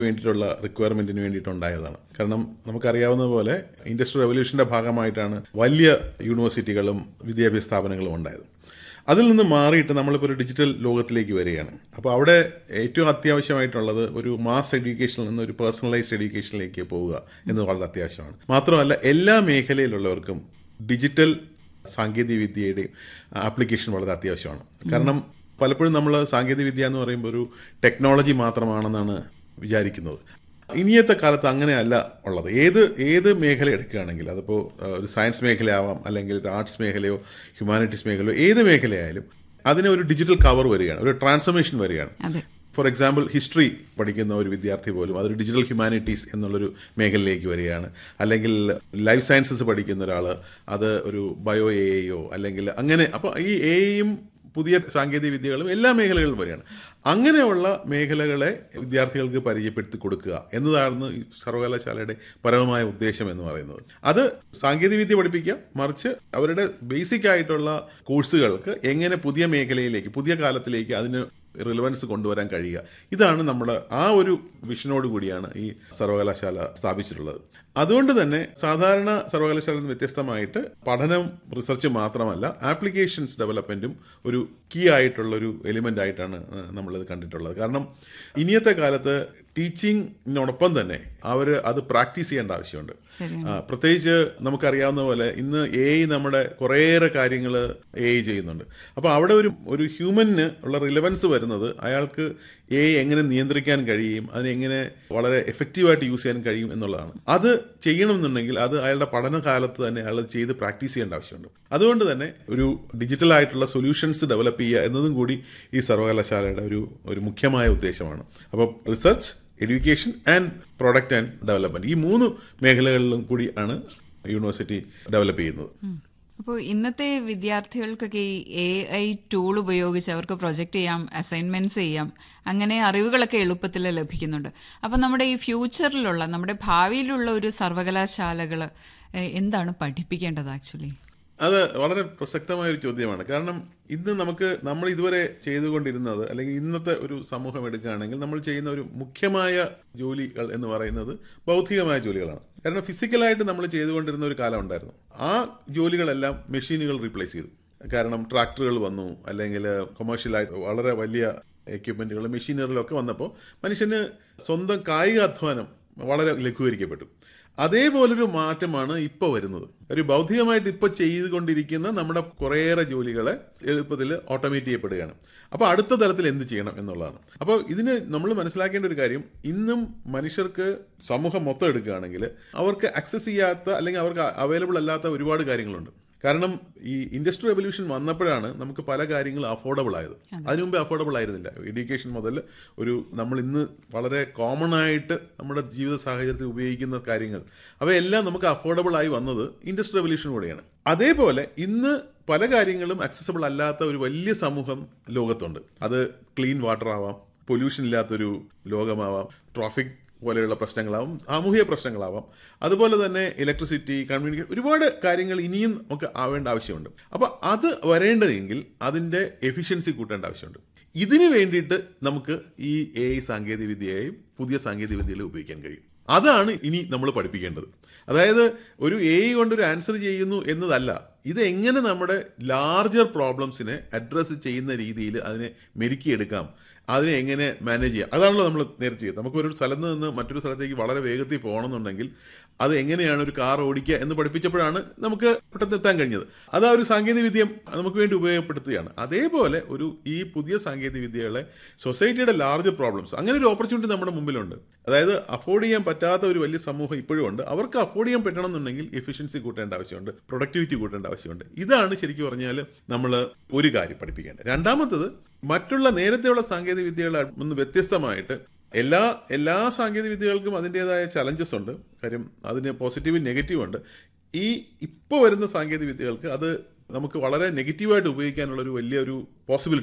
വേണ്ടിയിട്ടുള്ള റിക്വയർമെന്റിന് വേണ്ടിയിട്ടുണ്ടായതാണ് കാരണം നമുക്കറിയാവുന്ന പോലെ ഇൻഡസ്ട്രിയൽ റവല്യൂഷന്റെ ഭാഗമായിട്ടാണ് വലിയ യൂണിവേഴ്സിറ്റികളും വിദ്യാഭ്യാസ സ്ഥാപനങ്ങളും ഉണ്ടായത് അതിൽ നിന്ന് മാറിയിട്ട് നമ്മളിപ്പോൾ ഒരു ഡിജിറ്റൽ ലോകത്തിലേക്ക് വരികയാണ് അപ്പോൾ അവിടെ ഏറ്റവും അത്യാവശ്യമായിട്ടുള്ളത് ഒരു മാസ് എഡ്യൂക്കേഷനിൽ നിന്ന് ഒരു പേഴ്സണലൈസ്ഡ് എഡ്യൂക്കേഷനിലേക്ക് പോവുക എന്ന് വളരെ അത്യാവശ്യമാണ് മാത്രമല്ല എല്ലാ മേഖലയിലുള്ളവർക്കും ഡിജിറ്റൽ സാങ്കേതിക വിദ്യയുടെയും ആപ്ലിക്കേഷൻ വളരെ അത്യാവശ്യമാണ് കാരണം പലപ്പോഴും നമ്മൾ സാങ്കേതിക വിദ്യ എന്ന് പറയുമ്പോൾ ഒരു ടെക്നോളജി മാത്രമാണെന്നാണ് വിചാരിക്കുന്നത് ഇനിയത്തെ കാലത്ത് അങ്ങനെയല്ല ഉള്ളത് ഏത് ഏത് മേഖല എടുക്കുകയാണെങ്കിൽ അതിപ്പോൾ ഒരു സയൻസ് മേഖലയാവാം അല്ലെങ്കിൽ ഒരു ആർട്സ് മേഖലയോ ഹ്യൂമാനിറ്റീസ് മേഖലയോ ഏത് മേഖലയായാലും അതിന് ഒരു ഡിജിറ്റൽ കവർ വരികയാണ് ഒരു ട്രാൻസ്ഫർമേഷൻ വരികയാണ് അതെ ഫോർ എക്സാമ്പിൾ ഹിസ്റ്ററി പഠിക്കുന്ന ഒരു വിദ്യാർത്ഥി പോലും അതൊരു ഡിജിറ്റൽ ഹ്യൂമാനിറ്റീസ് എന്നുള്ളൊരു മേഖലയിലേക്ക് വരികയാണ് അല്ലെങ്കിൽ ലൈഫ് സയൻസസ് പഠിക്കുന്ന ഒരാൾ അത് ഒരു ബയോ എ ഐയോ അല്ലെങ്കിൽ അങ്ങനെ അപ്പോൾ ഈ എയും പുതിയ സാങ്കേതിക വിദ്യകളും എല്ലാ മേഖലകളിലും വരികയാണ് അങ്ങനെയുള്ള മേഖലകളെ വിദ്യാർത്ഥികൾക്ക് പരിചയപ്പെടുത്തി കൊടുക്കുക എന്നതായിരുന്നു ഈ സർവകലാശാലയുടെ പരമമായ ഉദ്ദേശം എന്ന് പറയുന്നത് അത് സാങ്കേതിക വിദ്യ പഠിപ്പിക്കുക മറിച്ച് അവരുടെ ബേസിക് ആയിട്ടുള്ള കോഴ്സുകൾക്ക് എങ്ങനെ പുതിയ മേഖലയിലേക്ക് പുതിയ കാലത്തിലേക്ക് അതിന് റിലവൻസ് കൊണ്ടുവരാൻ കഴിയുക ഇതാണ് നമ്മുടെ ആ ഒരു വിഷനോട് കൂടിയാണ് ഈ സർവകലാശാല സ്ഥാപിച്ചിട്ടുള്ളത് അതുകൊണ്ട് തന്നെ സാധാരണ സർവകലാശാലയിൽ നിന്ന് വ്യത്യസ്തമായിട്ട് പഠനം റിസർച്ച് മാത്രമല്ല ആപ്ലിക്കേഷൻസ് ഡെവലപ്മെന്റും ഒരു കീ ആയിട്ടുള്ള ഒരു എലിമെന്റ് ആയിട്ടാണ് നമ്മളിത് കണ്ടിട്ടുള്ളത് കാരണം ഇനിയത്തെ കാലത്ത് ടീച്ചിങ്ങിനോടൊപ്പം തന്നെ അവർ അത് പ്രാക്ടീസ് ചെയ്യേണ്ട ആവശ്യമുണ്ട് ശരിയാണ് ആ, പ്രത്യേകിച്ച് നമുക്കറിയാവുന്ന പോലെ ഇന്ന് എ ഐ നമ്മുടെ കുറേയേറെ കാര്യങ്ങൾ എ ഐ ചെയ്യുന്നുണ്ട് അപ്പോൾ അവിടെ ഒരു ഒരു ഹ്യൂമന് ഉള്ള റിലവൻസ് വരുന്നത് അയാൾക്ക് എ ഐ എങ്ങനെ നിയന്ത്രിക്കാൻ കഴിയും അതിനെങ്ങനെ വളരെ എഫക്റ്റീവായിട്ട് യൂസ് ചെയ്യാൻ കഴിയും എന്നുള്ളതാണ് അത് ചെയ്യണമെന്നുണ്ടെങ്കിൽ അത് അയാളുടെ പഠനകാലത്ത് തന്നെ അയാൾ ചെയ്ത് പ്രാക്ടീസ് ചെയ്യേണ്ട ആവശ്യമുണ്ട് അതുകൊണ്ട് തന്നെ ഒരു ഡിജിറ്റൽ ആയിട്ടുള്ള സൊല്യൂഷൻസ് ഡെവലപ്പ് ചെയ്യുക എന്നതും കൂടി ഈ സർവകലാശാലയുടെ ഒരു ഒരു മുഖ്യമായ ഉദ്ദേശമാണ് അപ്പോൾ research education and product and development ഈ മൂന്ന് മേഖലകളിലും കൂടിയാണ് യൂണിവേഴ്സിറ്റി ഡെവലപ്പ് ചെയ്യുന്നത് അപ്പോൾ ഇന്നത്തെ വിദ്യാർത്ഥികൾക്കൊക്കെ ഈ എ ഐ ടൂൾ ഉപയോഗിച്ച് അവർക്ക് പ്രൊജക്റ്റ് ചെയ്യാം അസൈൻമെന്റ്സ് ചെയ്യാം അങ്ങനെ അറിവുകളൊക്കെ എളുപ്പത്തിൽ ലഭിക്കുന്നുണ്ട് അപ്പോൾ നമ്മുടെ ഈ ഫ്യൂച്ചറിലുള്ള നമ്മുടെ ഭാവിയിലുള്ള ഒരു സർവകലാശാലകൾ എന്താണ് പഠിപ്പിക്കേണ്ടത് ആക്ച്വലി അത് വളരെ പ്രസക്തമായ ഒരു ചോദ്യമാണ് കാരണം ഇന്ന് നമുക്ക് നമ്മൾ ഇതുവരെ ചെയ്തുകൊണ്ടിരുന്നത് അല്ലെങ്കിൽ ഇന്നത്തെ ഒരു സമൂഹം എടുക്കുകയാണെങ്കിൽ നമ്മൾ ചെയ്യുന്ന ഒരു മുഖ്യമായ ജോലികൾ എന്ന് പറയുന്നത് ബൗദ്ധികമായ ജോലികളാണ് കാരണം ഫിസിക്കലായിട്ട് നമ്മൾ ചെയ്തുകൊണ്ടിരുന്ന ഒരു കാലം ഉണ്ടായിരുന്നു ആ ജോലികളെല്ലാം മെഷീനുകൾ റീപ്ലേസ് ചെയ്തു കാരണം ട്രാക്ടറുകൾ വന്നു അല്ലെങ്കിൽ കൊമേഴ്ഷ്യലായിട്ട് വളരെ വലിയ എക്യുപ്മെന്റുകൾ മെഷീനറികളൊക്കെ വന്നപ്പോൾ മനുഷ്യന് സ്വന്തം കായിക അധ്വാനം വളരെ ലഘൂകരിക്കപ്പെട്ടു അതേപോലൊരു മാറ്റമാണ് ഇപ്പോൾ വരുന്നത് ഒരു ബൗദ്ധികമായിട്ട് ഇപ്പോൾ ചെയ്തുകൊണ്ടിരിക്കുന്ന നമ്മുടെ കുറേയേറെ ജോലികളെ എളുപ്പത്തിൽ ഓട്ടോമേറ്റ് ചെയ്യപ്പെടുകയാണ് അപ്പോൾ അടുത്ത തലത്തിൽ എന്ത് ചെയ്യണം എന്നുള്ളതാണ് അപ്പോൾ ഇതിന് നമ്മൾ മനസ്സിലാക്കേണ്ട ഒരു കാര്യം ഇന്നും മനുഷ്യർക്ക് സമൂഹം മൊത്തം എടുക്കുകയാണെങ്കിൽ അവർക്ക് ആക്സസ് ചെയ്യാത്ത അല്ലെങ്കിൽ അവർക്ക് അവൈലബിൾ അല്ലാത്ത ഒരുപാട് കാര്യങ്ങളുണ്ട് കാരണം ഈ ഇൻഡസ്ട്രി റെവല്യൂഷൻ വന്നപ്പോഴാണ് നമുക്ക് പല കാര്യങ്ങളും അഫോർഡബിൾ ആയത് അതിനു മുമ്പേ അഫോർഡബിൾ ആയിരുന്നില്ല എഡ്യൂക്കേഷൻ മുതൽ ഒരു നമ്മൾ ഇന്ന് വളരെ കോമൺ ആയിട്ട് നമ്മുടെ ജീവിത സാഹചര്യത്തിൽ ഉപയോഗിക്കുന്ന കാര്യങ്ങൾ അവയെല്ലാം നമുക്ക് അഫോർഡബിൾ ആയി വന്നത് ഇൻഡസ്ട്രി റെവല്യൂഷൻ കൂടെയാണ് അതേപോലെ ഇന്ന് പല കാര്യങ്ങളും അക്സസബിൾ അല്ലാത്ത ഒരു വലിയ സമൂഹം ലോകത്തുണ്ട് അത് ക്ലീൻ വാട്ടർ ആവാം പൊല്യൂഷൻ ഇല്ലാത്തൊരു ലോകമാവാം ട്രാഫിക് പോലെയുള്ള പ്രശ്നങ്ങളാവും സാമൂഹിക പ്രശ്നങ്ങളാവാം അതുപോലെ തന്നെ ഇലക്ട്രിസിറ്റി കമ്മ്യൂണിക്കേഷൻ ഒരുപാട് കാര്യങ്ങൾ ഇനിയും നമുക്ക് ആവേണ്ട ആവശ്യമുണ്ട് അപ്പോൾ അത് വരേണ്ടതെങ്കിൽ അതിൻ്റെ എഫിഷ്യൻസി കൂട്ടേണ്ട ആവശ്യമുണ്ട് ഇതിനു വേണ്ടിയിട്ട് നമുക്ക് ഈ എ ഐ സാങ്കേതിക വിദ്യയെയും പുതിയ സാങ്കേതിക വിദ്യകളെ ഉപയോഗിക്കാൻ കഴിയും അതാണ് ഇനി നമ്മൾ പഠിപ്പിക്കേണ്ടത് അതായത് ഒരു എ ഐ കൊണ്ടൊരു ആൻസർ ചെയ്യുന്നു എന്നതല്ല ഇത് എങ്ങനെ നമ്മുടെ ലാർജർ പ്രോബ്ലംസിനെ അഡ്രസ്സ് ചെയ്യുന്ന രീതിയിൽ അതിനെ മെരുക്കിയെടുക്കാം അതിനെ എങ്ങനെ മാനേജ് ചെയ്യാം അതാണല്ലോ നമ്മൾ നേരത്തെ ചെയ്യുന്നത് നമുക്ക് ഒരു സ്ഥലത്ത് നിന്ന് മറ്റൊരു സ്ഥലത്തേക്ക് വളരെ വേഗത്തിൽ പോകണമെന്നുണ്ടെങ്കിൽ അത് എങ്ങനെയാണ് ഒരു കാർ ഓടിക്കുക എന്ന് പഠിപ്പിച്ചപ്പോഴാണ് നമുക്ക് പെട്ടെന്ന് എത്താൻ കഴിഞ്ഞത് അത് ആ ഒരു സാങ്കേതിക വിദ്യ നമുക്ക് വേണ്ടി ഉപയോഗപ്പെടുത്തുകയാണ് അതേപോലെ ഒരു ഈ പുതിയ സാങ്കേതിക വിദ്യകളെ സൊസൈറ്റിയുടെ ലാർജ് പ്രോബ്ലംസ് അങ്ങനെ ഒരു ഓപ്പർച്യൂണിറ്റി നമ്മുടെ മുമ്പിലുണ്ട് അതായത് അഫോർഡ് ചെയ്യാൻ പറ്റാത്ത ഒരു വലിയ സമൂഹം ഇപ്പോഴും ഉണ്ട് അവർക്ക് അഫോർഡ് ചെയ്യാൻ പറ്റണമെന്നുണ്ടെങ്കിൽ എഫിഷ്യൻസി കൂട്ടേണ്ട ആവശ്യമുണ്ട് പ്രൊഡക്ടിവിറ്റി കൂട്ടേണ്ട ആവശ്യമുണ്ട് ഇതാണ് ശരിക്കും പറഞ്ഞാൽ നമ്മൾ ഒരു കാര്യം പഠിപ്പിക്കേണ്ടത് രണ്ടാമത്തത് മറ്റുള്ള നേരത്തെയുള്ള സാങ്കേതിക വിദ്യകളെ ഒന്ന് വ്യത്യസ്തമായിട്ട് എല്ലാ എല്ലാ സാങ്കേതിക വിദ്യകൾക്കും അതിൻ്റെതായ ചലഞ്ചസ് ഉണ്ട് കാര്യം അതിന് പോസിറ്റീവും നെഗറ്റീവും ഉണ്ട് ഈ ഇപ്പോൾ വരുന്ന സാങ്കേതിക വിദ്യകൾക്ക് അത് നമുക്ക് വളരെ നെഗറ്റീവായിട്ട് ഉപയോഗിക്കാനുള്ള ഒരു വലിയൊരു പോസിബിലിറ്റി ഉണ്ട്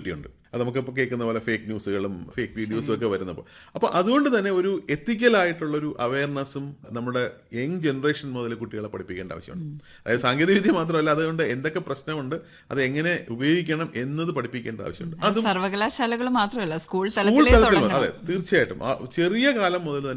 അത് നമുക്കിപ്പോൾ കേൾക്കുന്ന പോലെ ഫേക്ക് ന്യൂസുകളും ഫേക്ക് വീഡിയോസും ഒക്കെ വരുന്നപ്പോൾ അപ്പോൾ അതുകൊണ്ട് തന്നെ ഒരു എത്തിക്കലായിട്ടുള്ളൊരു അവയർനെസ്സും നമ്മുടെ യങ് ജനറേഷൻ മുതൽ കുട്ടികളെ പഠിപ്പിക്കേണ്ട ആവശ്യമുണ്ട് അതായത് സാങ്കേതികവിദ്യ മാത്രമല്ല അതുകൊണ്ട് എന്തൊക്കെ പ്രശ്നമുണ്ട് അത് എങ്ങനെ ഉപയോഗിക്കണം എന്നത് പഠിപ്പിക്കേണ്ട ആവശ്യമുണ്ട് സർവകലാശാലകൾ മാത്രമല്ല സ്കൂൾ സ്കൂൾ തലത്തിലേ തലത്തിൽ തുടങ്ങണം അതെ തീർച്ചയായിട്ടും ആ ചെറിയ കാലം മുതൽ തന്നെ